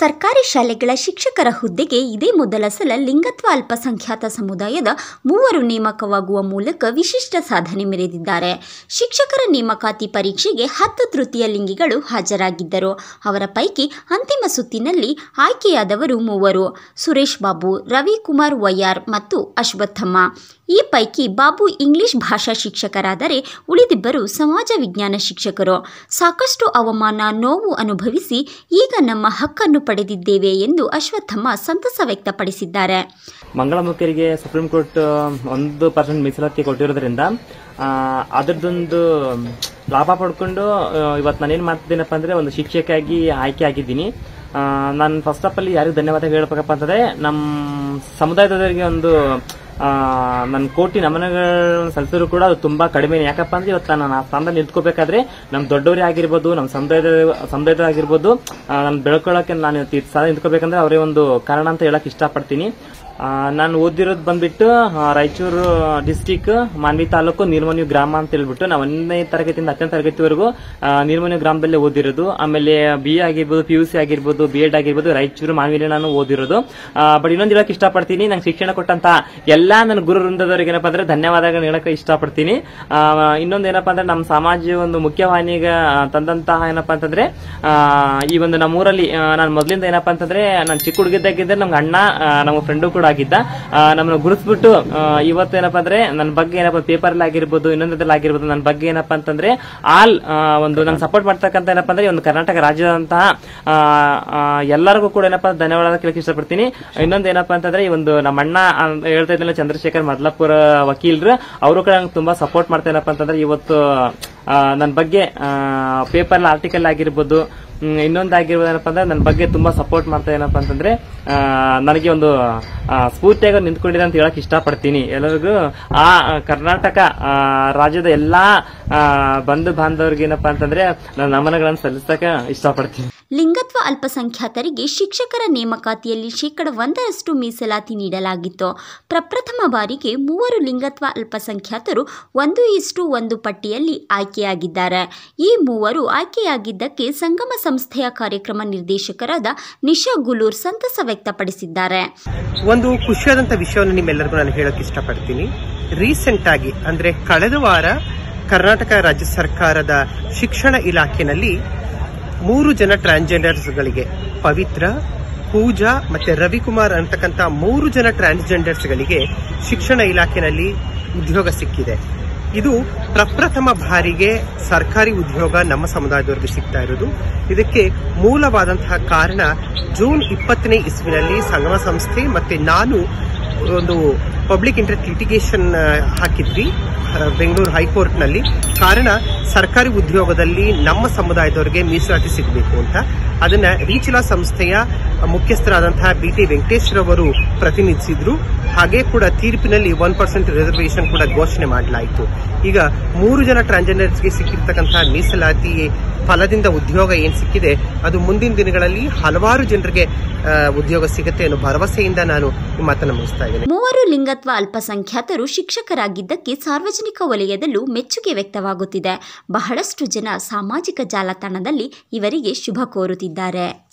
ಸರ್ಕಾರಿ ಶಾಲೆಗಳ ಶಿಕ್ಷಕರ ಹುದ್ದೆಗೆ ಇದೇ ಮೊದಲ ಸಲ ಲಿಂಗತ್ವ ಅಲ್ಪಸಂಖ್ಯಾತ ಸಮುದಾಯದ ಮೂವರು ನೇಮಕವಾಗುವ ಮೂಲಕ ವಿಶಿಷ್ಟ ಸಾಧನೆ ಮೆರೆದಿದ್ದಾರೆ ಶಿಕ್ಷಕರ ನೇಮಕಾತಿ ಪರೀಕ್ಷೆಗೆ ಹತ್ತು ತೃತೀಯ ಲಿಂಗಿಗಳು ಹಾಜರಾಗಿದ್ದರು ಅವರ ಪೈಕಿ ಅಂತಿಮ ಸುತ್ತಿನಲ್ಲಿ ಆಯ್ಕೆಯಾದವರು ಮೂವರು ಸುರೇಶ್ ಬಾಬು ರವಿಕುಮಾರ್ ವೈಯಾರ್ ಮತ್ತು ಅಶ್ವತ್ಥಮ್ಮ ಈ ಪೈಕಿ ಬಾಬು ಇಂಗ್ಲಿಷ್ ಭಾಷಾ ಶಿಕ್ಷಕರಾದರೆ ಉಳಿದಿಬ್ಬರು ಸಮಾಜ ವಿಜ್ಞಾನ ಶಿಕ್ಷಕರು ಸಾಕಷ್ಟು ಅವಮಾನ ನೋವು ಅನುಭವಿಸಿ ಈಗ ನಮ್ಮ ಹಕ್ಕನ್ನು ಪಡೆದಿದ್ದೇವೆ ಎಂದು ಅಶ್ವತ್ಥಮ್ಮ ಸಂತಸ ವ್ಯಕ್ತಪಡಿಸಿದ್ದಾರೆ ಮಂಗಳಮುಖಿಯರಿಗೆ ಸುಪ್ರೀಂ ಕೋರ್ಟ್ ಒಂದು ಪರ್ಸೆಂಟ್ ಮೀಸಲಾತಿ ಕೊಟ್ಟಿರೋದ್ರಿಂದ ಆ, ಅದರದ್ದೊಂದು ಲಾಭ ಪಡ್ಕೊಂಡು ಇವತ್ತು ನಾನೇನು ಮಾಡ್ತಿದ್ದೀನಪ್ಪ ಅಂದರೆ ಒಂದು ಶಿಕ್ಷಕಿಯಾಗಿ ಆಯ್ಕೆ ಆಗಿದ್ದೀನಿ ನಾನು ಫಸ್ಟ್ ಆಫ್ ಅಲ್ಲಿ ಯಾರಿಗೆ ಧನ್ಯವಾದ ಹೇಳ್ಬೇಕಪ್ಪ ಅಂತಂದ್ರೆ ನಮ್ಮ ಸಮುದಾಯದವರಿಗೆ ಒಂದು ನನ್ನ ಕೋಟಿ ನಮನಗಳು ಸಲ್ಲಿಸಿದ್ರು ಕೂಡ ಅದು ತುಂಬಾ ಕಡಿಮೆ ಯಾಕಪ್ಪ ಅಂದ್ರೆ ಇವತ್ತು ನಾನು ಆ ಸ್ಥಾನದಲ್ಲಿ ನಿಂತ್ಕೋಬೇಕಾದ್ರೆ ನಮ್ಮ ದೊಡ್ಡವರೇ ಆಗಿರ್ಬೋದು ನಮ್ಮ ಸಮುದಾಯದ ಸಮುದಾಯದ ಆಗಿರ್ಬೋದು ನಾನು ಬೆಳ್ಕೊಳ್ಳೋಕೆ ನಾನು ಇವತ್ತು ಈ ಸ್ಥಾನ ನಿಂತ್ಕೋಬೇಕಂದ್ರೆ ಅವರೇ ಒಂದು ಕಾರಣ ಅಂತ ಹೇಳಕ್ ಇಷ್ಟಪಡ್ತೀನಿ ಆ, ನಾನು ಓದಿರೋದು ಬಂದ್ಬಿಟ್ಟು ಆ, ರಾಯಚೂರು ಡಿಸ್ಟಿಕ್ ಮಾನ್ವಿ ತಾಲೂಕು ನೀರ್ಮನಿ ಗ್ರಾಮ ಅಂತ ಹೇಳ್ಬಿಟ್ಟು ನಾವು ಒಂದನೇ ತರಗತಿಯಿಂದ ಹತ್ತನೇ ತರಗತಿವರೆಗೂ ನೀರ್ಮನಿ ಗ್ರಾಮದಲ್ಲೇ ಓದಿರೋದು ಆಮೇಲೆ ಬಿ ಎ ಆಗಿರ್ಬೋದು ಪಿ ಯು ಸಿ ಆಗಿರ್ಬೋದು ಬಿ ಎಡ್ ಆಗಿರ್ಬೋದು ರಾಯಚೂರು ಮಾನ್ವಿಲಿ ನಾನು ಓದಿರೋದು ಬಟ್ ಇನ್ನೊಂದು ಹೇಳಕ್ ಇಷ್ಟಪಡ್ತೀನಿ ನಂಗೆ ಶಿಕ್ಷಣ ಕೊಟ್ಟಂತ ಎಲ್ಲಾ ನನ್ನ ಗುರು ವೃಂದದವರಿಗೆ ಏನಪ್ಪಾ ಅಂದ್ರೆ ಧನ್ಯವಾದಗಳು ಹೇಳಕ್ ಇಷ್ಟಪಡ್ತೀನಿ ಆ, ಇನ್ನೊಂದು ಏನಪ್ಪಾ ಅಂದ್ರೆ ನಮ್ಮ ಸಮಾಜ ಒಂದು ಮುಖ್ಯವಾಹಿನಿಗೆ ತಂದಂತಹ ಏನಪ್ಪಾ ಅಂತಂದ್ರೆ ಆ, ಈ ಒಂದು ನಮ್ಮೂರಲ್ಲಿ ನಾನು ಮೊದಲಿಂದ ಏನಪ್ಪಾ ಅಂತಂದ್ರೆ ನಾನು ಚಿಕ್ಕ ಹುಡುಗಿದ್ದಾಗಿದ್ದರೆ ನಮ್ಗೆ ಅಣ್ಣ ಆ, ನಮ್ಮ ಫ್ರೆಂಡು ಕೂಡ ಆಗಿದ್ದ ಆ, ನಮ್ಮನ್ನ ಗುರುಸ್ಬಿಟ್ಟು ಆ, ಇವತ್ತು ಏನಪ್ಪಾ ಅಂದ್ರೆ ನನ್ನ ಬಗ್ಗೆ ಏನಪ್ಪಾ ಪೇಪರ್ ಆಗಿರ್ಬೋದು ಇನ್ನೊಂದ್ರಲ್ಲಿ ಆಗಿರ್ಬೋದು ನನ್ನ ಬಗ್ಗೆ ಏನಪ್ಪಾ ಅಂತಂದ್ರೆ ಆಲ್ ಆ, ಒಂದು ನಂಗೆ ಸಪೋರ್ಟ್ ಮಾಡ್ತಕ್ಕಂಥ ಏನಪ್ಪಾ ಅಂದ್ರೆ ಒಂದು ಕರ್ನಾಟಕ ರಾಜ್ಯದಂತಹ ಆ, ಆ, ಎಲ್ಲರಿಗೂ ಕೂಡ ಏನಪ್ಪಾ ಧನ್ಯವಾದ ಕೇಳಕ್ ಇಷ್ಟಪಡ್ತೀನಿ ಇನ್ನೊಂದು ಏನಪ್ಪಾ ಅಂತಂದ್ರೆ ಈ ಒಂದು ನಮ್ಮ ಅಣ್ಣ ಅಂತ ಹೇಳ್ತಾ ಇದ್ದಿಲ್ಲ ಚಂದ್ರಶೇಖರ್ ಮದ್ಲಾಪುರ ವಕೀಲರು ಅವರು ಕೂಡ ನಂಗೆ ತುಂಬಾ ಸಪೋರ್ಟ್ ಮಾಡ್ತಾ ಏನಪ್ಪಾ ಅಂತಂದ್ರೆ ಇವತ್ತು ನನ್ನ ಬಗ್ಗೆ ಪೇಪರ್ ಆರ್ಟಿಕಲ್ ಆಗಿರ್ಬೋದು ಹ್ಮ್, ಇನ್ನೊಂದು ಆಗಿರ್ಬೋದು ಏನಪ್ಪಾ ಅಂದ್ರೆ ನನ್ನ ಬಗ್ಗೆ ತುಂಬಾ ಸಪೋರ್ಟ್ ಮಾಡ್ತಾ ಏನಪ್ಪಾ ಅಂತಂದ್ರೆ ಆ, ನನಗೆ ಒಂದು ಆ, ಸ್ಫೂರ್ತಿಯಾಗಿ ನಿಂತ್ಕೊಂಡಿದೆ ಅಂತ ಹೇಳಕ್ ಇಷ್ಟಪಡ್ತೀನಿ ಎಲ್ಲರಿಗೂ ಆ ಆ, ಕರ್ನಾಟಕ ಆ, ರಾಜ್ಯದ ಎಲ್ಲಾ ಆ, ಬಂಧು ಬಾಂಧವರಿಗೆ ಏನಪ್ಪಾ ಅಂತಂದ್ರೆ ನಾನು ನಮನಗಳನ್ನು ಸಲ್ಲಿಸಕ ಇಷ್ಟಪಡ್ತೀನಿ ಲಿಂಗತ್ವ ಅಲ್ಪಸಂಖ್ಯಾತರಿಗೆ ಶಿಕ್ಷಕರ ನೇಮಕಾತಿಯಲ್ಲಿ ಶೇಕಡ ಒಂದರಷ್ಟು ಮೀಸಲಾತಿ ನೀಡಲಾಗಿತ್ತು ಪ್ರಪ್ರಥಮ ಬಾರಿಗೆ ಮೂವರು ಲಿಂಗತ್ವ ಅಲ್ಪಸಂಖ್ಯಾತರು ಒಂದು ಇಷ್ಟು ಒಂದು ಪಟ್ಟಿಯಲ್ಲಿ ಆಯ್ಕೆಯಾಗಿದ್ದಾರೆ ಈ ಮೂವರು ಆಯ್ಕೆಯಾಗಿದ್ದಕ್ಕೆ ಸಂಗಮ ಸಂಸ್ಥೆಯ ಕಾರ್ಯಕ್ರಮ ನಿರ್ದೇಶಕರಾದ ನಿಶಾ ಗುಲೂರ್ ಸಂತಸ ವ್ಯಕ್ತಪಡಿಸಿದ್ದಾರೆ ಒಂದು ಖುಷಿಯಾದಂಥ ವಿಷಯವನ್ನು ನಿಮ್ಮೆಲ್ಲರಿಗೂ ನಾನು ಹೇಳಕ್ ಇಷ್ಟಪಡ್ತೀನಿ ರೀಸೆಂಟ್ ಆಗಿ ಅಂದ್ರೆ ಕಳೆದ ವಾರ ಕರ್ನಾಟಕ ರಾಜ್ಯ ಸರ್ಕಾರದ ಶಿಕ್ಷಣ ಇಲಾಖೆಯಲ್ಲಿ ಮೂರು ಜನ ಟ್ರಾನ್ಸ್ಜೆಂಡರ್ಸ್ಗಳಿಗೆ ಪವಿತ್ರ ಪೂಜಾ ಮತ್ತೆ ರವಿಕುಮಾರ್ ಅಂತಕ್ಕಂಥ ಮೂರು ಜನ ಟ್ರಾನ್ಸ್ಜೆಂಡರ್ಸ್ಗಳಿಗೆ ಶಿಕ್ಷಣ ಇಲಾಖೆಯಲ್ಲಿ ಉದ್ಯೋಗ ಸಿಕ್ಕಿದೆ ಇದು ಪ್ರಪ್ರಥಮ ಬಾರಿಗೆ ಸರ್ಕಾರಿ ಉದ್ಯೋಗ ನಮ್ಮ ಸಮುದಾಯದವರಿಗೆ ಸಿಗ್ತಾ ಇರೋದು ಇದಕ್ಕೆ ಮೂಲವಾದಂತಹ ಕಾರಣ ಜೂನ್ ಇಪ್ಪತ್ತನೇ ಇಸ್ವಿನಲ್ಲಿ ಸಂಗಮ ಸಂಸ್ಥೆ ಮತ್ತೆ ನಾನು ಒಂದು ಪಬ್ಲಿಕ್ ಇಂಟ್ರೆಸ್ಟ್ ಲಿಟಿಗೇಷನ್ ಹಾಕಿದ್ವಿ ಆ, ಬೆಂಗಳೂರು ಹೈಕೋರ್ಟ್ನಲ್ಲಿ ಕಾರಣ ಸರ್ಕಾರಿ ಉದ್ಯೋಗದಲ್ಲಿ ನಮ್ಮ ಸಮುದಾಯದವರಿಗೆ ಮೀಸಲಾತಿ ಸಿಗಬೇಕು ಅಂತ ಅದನ್ನ ರೀಚಿಲಾ ಸಂಸ್ಥೆಯ ಮುಖ್ಯಸ್ಥರಾದಂತಹ ಬಿ ಟಿ ವೆಂಕಟೇಶ್ವರವರು ಪ್ರತಿನಿಧಿಸಿದ್ರು ಹಾಗೆ ಕೂಡ ತೀರ್ಪಿನಲ್ಲಿ ಒನ್ ಪರ್ಸೆಂಟ್ ರಿಸರ್ವೇಶನ್ ಕೂಡ ಘೋಷಣೆ ಮಾಡಲಾಯಿತು ಈಗ ಮೂರು ಜನ ಟ್ರಾನ್ಸ್ಜೆಂಡರ್ಸ್ಗೆ ಸಿಕ್ಕಿರ್ತಕ್ಕಂತಹ ಮೀಸಲಾತಿ ಫಲದಿಂದ ಉದ್ಯೋಗ ಏನ್ ಸಿಕ್ಕಿದೆ ಅದು ಮುಂದಿನ ದಿನಗಳಲ್ಲಿ ಹಲವಾರು ಜನರಿಗೆ ಆ, ಉದ್ಯೋಗ ಸಿಗುತ್ತೆ ಅನ್ನೋ ಭರವಸೆಯಿಂದ ನಾನು ಈ ಮಾತನ್ನು ಮುಗಿಸ್ತಾ ಇದ್ದೇನೆ ಮೂವರು ಲಿಂಗತ್ವ ಅಲ್ಪಸಂಖ್ಯಾತರು ಶಿಕ್ಷಕರಾಗಿದ್ದಕ್ಕೆ ಸಾರ್ವಜನಿಕ ವಲಯದಲ್ಲೂ ಮೆಚ್ಚುಗೆ ವ್ಯಕ್ತವಾಗುತ್ತಿದೆ ಬಹಳಷ್ಟು ಜನ ಸಾಮಾಜಿಕ ಜಾಲತಾಣದಲ್ಲಿ ಇವರಿಗೆ ಶುಭ ಕೋರುತ್ತಿದ್ದಾರೆ